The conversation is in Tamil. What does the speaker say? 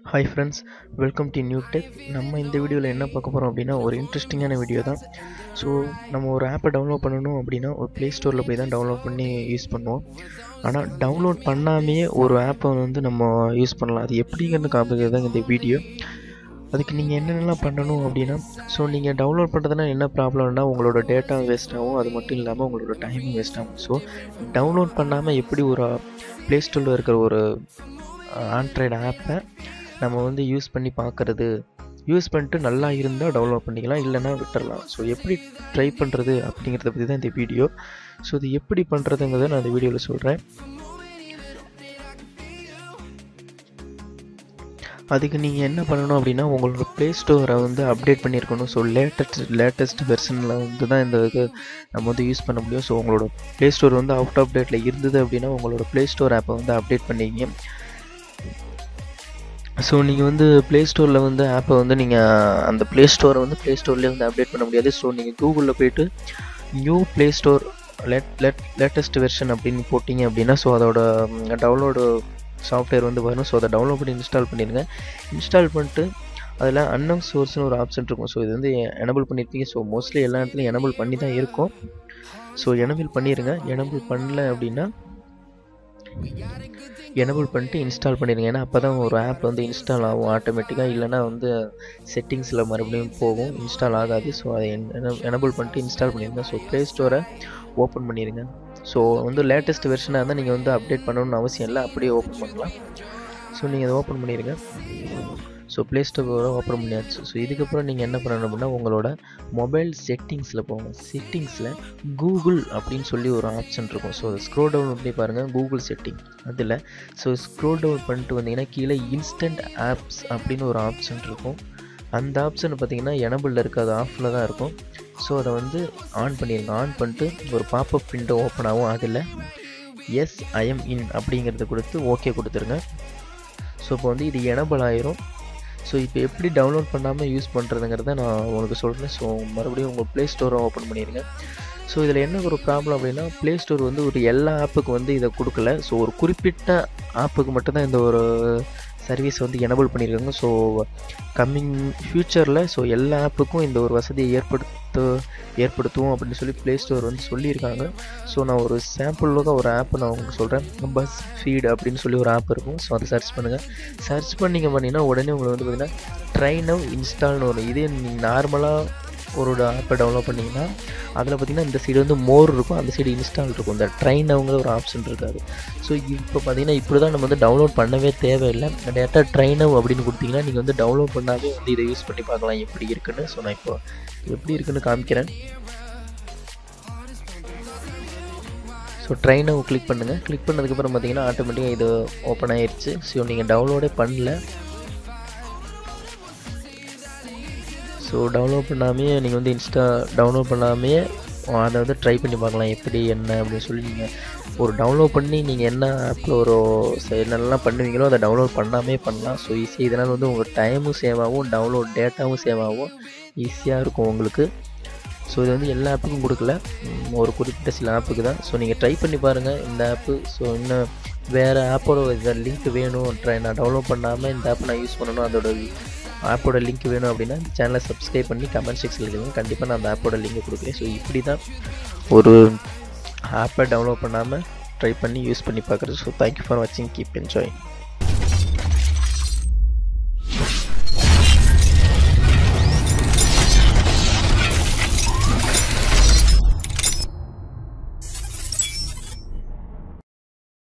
hi friends welcome to new tech நம்ம இந்த வீடியோவில் என்ன பார்க்க போகிறோம் அப்படின்னா ஒரு இன்ட்ரெஸ்டிங்கான வீடியோ தான் ஸோ நம்ம ஒரு ஆப்பை டவுன்லோட் பண்ணணும் அப்படின்னா ஒரு ப்ளே ஸ்டோரில் போய் தான் டவுன்லோட் பண்ணி யூஸ் பண்ணுவோம் ஆனால் டவுன்லோட் பண்ணாமையே ஒரு ஆப்பை வந்து நம்ம யூஸ் பண்ணலாம் அது எப்படிங்கிறது காமிக்கிறது தான் இந்த வீடியோ அதுக்கு நீங்கள் என்னென்னலாம் பண்ணணும் அப்படின்னா ஸோ நீங்கள் டவுன்லோட் பண்ணுறதுனா என்ன ப்ராப்ளம்னா உங்களோட டேட்டா வேஸ்ட் ஆகும் அது மட்டும் இல்லாமல் உங்களோட டைமும் வேஸ்ட் ஆகும் ஸோ டவுன்லோட் பண்ணாமல் எப்படி ஒரு ப்ளே ஸ்டோரில் இருக்கிற ஒரு ஆண்ட்ராய்டு ஆப்பை நம்ம வந்து யூஸ் பண்ணி பார்க்குறது யூஸ் பண்ணிட்டு நல்லா இருந்தால் டவுன்லோட் பண்ணிக்கலாம் இல்லைன்னா விட்டுறலாம் ஸோ எப்படி ட்ரை பண்ணுறது அப்படிங்கிறத பற்றி தான் இந்த வீடியோ ஸோ இது எப்படி பண்ணுறதுங்கிறத நான் இந்த வீடியோவில் சொல்கிறேன் அதுக்கு நீங்கள் என்ன பண்ணணும் அப்படின்னா உங்களோட ப்ளே ஸ்டோரை வந்து அப்டேட் பண்ணியிருக்கணும் ஸோ லேட்டஸ்ட் லேட்டஸ்ட் வெர்ஷனில் வந்து தான் இந்த இது நம்ம வந்து யூஸ் பண்ண முடியும் ஸோ உங்களோட ப்ளே ஸ்டோர் வந்து அவுட் ஆஃப் டேட்டில் இருந்தது அப்படின்னா உங்களோட ப்ளே ஸ்டோர் ஆப்பை வந்து அப்டேட் பண்ணிக்கிங்க ஸோ நீங்கள் வந்து ப்ளே ஸ்டோரில் வந்து ஆப்பை வந்து நீங்கள் அந்த ப்ளே ஸ்டோரை வந்து ப்ளே ஸ்டோர்லேயே வந்து அப்டேட் பண்ண முடியாது ஸோ நீங்கள் கூகுளில் போயிட்டு new play store late late latest version அப்படின்னு போட்டிங்க அப்படின்னா ஸோ அதோட டவுன்லோடு சாஃப்ட்வேர் வந்து வரும் ஸோ அதை டவுன்லோட் பண்ணி இன்ஸ்டால் பண்ணிடுங்க இன்ஸ்டால் பண்ணிட்டு அதில் அன்னம் சோர்ஸ்னு ஒரு ஆப்ஷன் இருக்கும் ஸோ இது வந்து எனபிள் பண்ணியிருப்பீங்க ஸோ மோஸ்ட்லி எல்லா இடத்துலையும் எனபிள் பண்ணி தான் இருக்கும் ஸோ எனபிள் பண்ணிடுங்க எனபிள் பண்ணல அப்படின்னா எனபிள் பண்ணிட்டு இன்ஸ்டால் பண்ணிடுங்க ஏன்னா அப்போ தான் ஒரு ஆப் வந்து இன்ஸ்டால் ஆகும் ஆட்டோமேட்டிக்காக இல்லைனா வந்து செட்டிங்ஸில் மறுபடியும் போகும் இன்ஸ்டால் ஆகாது ஸோ அதை எனபிள் பண்ணிட்டு இன்ஸ்டால் பண்ணிடுங்க ஸோ ப்ளே ஸ்டோரை ஓப்பன் பண்ணிடுங்க ஸோ வந்து லேட்டஸ்ட் வெர்ஷனாக இருந்தால் நீங்கள் வந்து அப்டேட் பண்ணணும்னு அவசியம் இல்லை அப்படியே ஓப்பன் பண்ணலாம் ஸோ நீங்கள் அதை ஓப்பன் பண்ணிடுங்க ஸோ ப்ளே ஸ்டோரை ஓப்பன் பண்ணியாச்சு ஸோ இதுக்கப்புறம் நீங்கள் என்ன பண்ணணும் அப்படின்னா உங்களோட மொபைல் செட்டிங்ஸில் போங்க செட்டிங்ஸில் கூகுள் அப்படின்னு சொல்லி ஒரு ஆப்ஷன் இருக்கும் ஸோ அதை ஸ்க்ரோல் டவுன் பண்ணி பாருங்கள் கூகுள் செட்டிங் அதில் ஸோ ஸ்க்ரோல் டவுன் பண்ணிட்டு வந்தீங்கன்னா கீழே இன்ஸ்டன்ட் ஆப்ஸ் அப்படின்னு ஒரு ஆப்ஷன் இருக்கும் அந்த ஆப்ஷன் பார்த்தீங்கன்னா எனபிளில் இருக்காது ஆஃபில் தான் இருக்கும் ஸோ அதை வந்து ஆன் பண்ணிடுங்க ஆன் பண்ணிட்டு ஒரு பாப்பப் விண்டோ ஓப்பன் ஆகும் அதில் எஸ் ஐஎம் இன் அப்படிங்கிறத கொடுத்து ஓகே கொடுத்துருங்க ஸோ இப்போ வந்து இது எனபிள் ஆயிரும் ஸோ இப்போ எப்படி டவுன்லோட் பண்ணாமல் யூஸ் பண்ணுறதுங்கிறத நான் உங்களுக்கு சொல்கிறேன் ஸோ மறுபடியும் உங்கள் ப்ளே ஸ்டோரை ஓப்பன் பண்ணிடுங்க ஸோ இதில் என்ன ஒரு ப்ராப்ளம் அப்படின்னா ப்ளே ஸ்டோர் வந்து ஒரு எல்லா ஆப்புக்கு வந்து இதை கொடுக்கல ஸோ ஒரு குறிப்பிட்ட ஆப்புக்கு மட்டும்தான் இந்த ஒரு சர்வீஸ் வந்து எனபிள் பண்ணியிருக்காங்க ஸோ கம்மிங் ஃப்யூச்சரில் ஸோ எல்லா ஆப்புக்கும் இந்த ஒரு வசதியை ஏற்படுத்த ஏற்படுத்துவோம் அப்படின்னு சொல்லி ப்ளே ஸ்டோர் வந்து சொல்லியிருக்காங்க ஸோ நான் ஒரு சாம்பிளுக்காக ஒரு ஆப் நான் உங்களுக்கு சொல்கிறேன் பஸ் ஃபீட் அப்படின்னு சொல்லி ஒரு ஆப் இருக்கும் ஸோ அதை சர்ச் பண்ணுங்கள் சர்ச் பண்ணிங்க பண்ணிங்கன்னா உடனே உங்களுக்கு வந்து பார்த்திங்கன்னா ட்ரைனவ் இன்ஸ்டால்னு வரும் இதே நீங்கள் நார்மலாக ஒரு ஆப்பை டவுன்லோட் பண்ணிங்கன்னா அதில் பார்த்திங்கன்னா இந்த சைடு வந்து மோர் இருக்கும் அந்த சைடு இன்ஸ்டால் இருக்கும் இந்த ட்ரைன் அவங்கிற ஒரு ஆப்ஷன் இருக்காது ஸோ இப்போ பார்த்தீங்கன்னா இப்படி தான் நம்ம வந்து டவுன்லோட் பண்ணவே தேவையில்லை டேட்டா ட்ரைனவ் அப்படின்னு கொடுத்தீங்கன்னா நீங்கள் வந்து டவுன்லோட் பண்ணாவே வந்து இதை யூஸ் பண்ணி பார்க்கலாம் எப்படி இருக்குன்னு ஸோ நான் இப்போ எப்படி இருக்குன்னு காமிக்கிறேன் ஸோ ட்ரைனை கிளிக் பண்ணுங்கள் கிளிக் பண்ணதுக்கப்புறம் பார்த்தீங்கன்னா ஆட்டோமேட்டிக்காக இது ஓப்பன் ஆயிடுச்சு ஸோ நீங்கள் டவுன்லோடே பண்ணல ஸோ டவுன்லோட் பண்ணாமே நீங்கள் வந்து இன்ஸ்டா டவுன்லோட் பண்ணாமே அதை வந்து ட்ரை பண்ணி பார்க்கலாம் எப்படி என்ன அப்படின்னு சொல்லி நீங்கள் ஒரு டவுன்லோட் பண்ணி நீங்கள் என்ன ஆப்பில் ஒரு என்னென்னலாம் பண்ணுவீங்களோ அதை டவுன்லோட் பண்ணாமே பண்ணலாம் ஸோ ஈஸியாக இதனால் வந்து உங்கள் டைமும் சேவ் ஆகும் டவுன்லோட் டேட்டாவும் சேவ் ஆகும் ஈஸியாக இருக்கும் உங்களுக்கு ஸோ இது வந்து எல்லா ஆப்புக்கும் கொடுக்கல ஒரு குறிப்பிட்ட சில ஆப்புக்கு தான் ஸோ நீங்கள் ட்ரை பண்ணி பாருங்கள் இந்த ஆப்பு ஸோ இன்னும் வேறு ஆப்போட இதை லிங்க் வேணும் ட்ரை நான் டவுன்லோட் பண்ணாமல் இந்த ஆப் நான் யூஸ் பண்ணணும் அதோட ஆப்போட லிங்க் வேணும் அப்படின்னா இந்த சேனலை சப்ஸ்கிரைப் பண்ணி கமெண்ட் செக்ஷனில் இருக்குங்க கண்டிப்பாக நான் அந்த ஆப்போட லிங்கை கொடுக்குறேன் ஸோ இப்படி தான் ஒரு ஆப்பை டவுன்லோட் பண்ணாமல் ட்ரை பண்ணி யூஸ் பண்ணி பார்க்குறது ஸோ தேங்க்யூ ஃபார் வாட்சிங் கீப் என்ஜாய்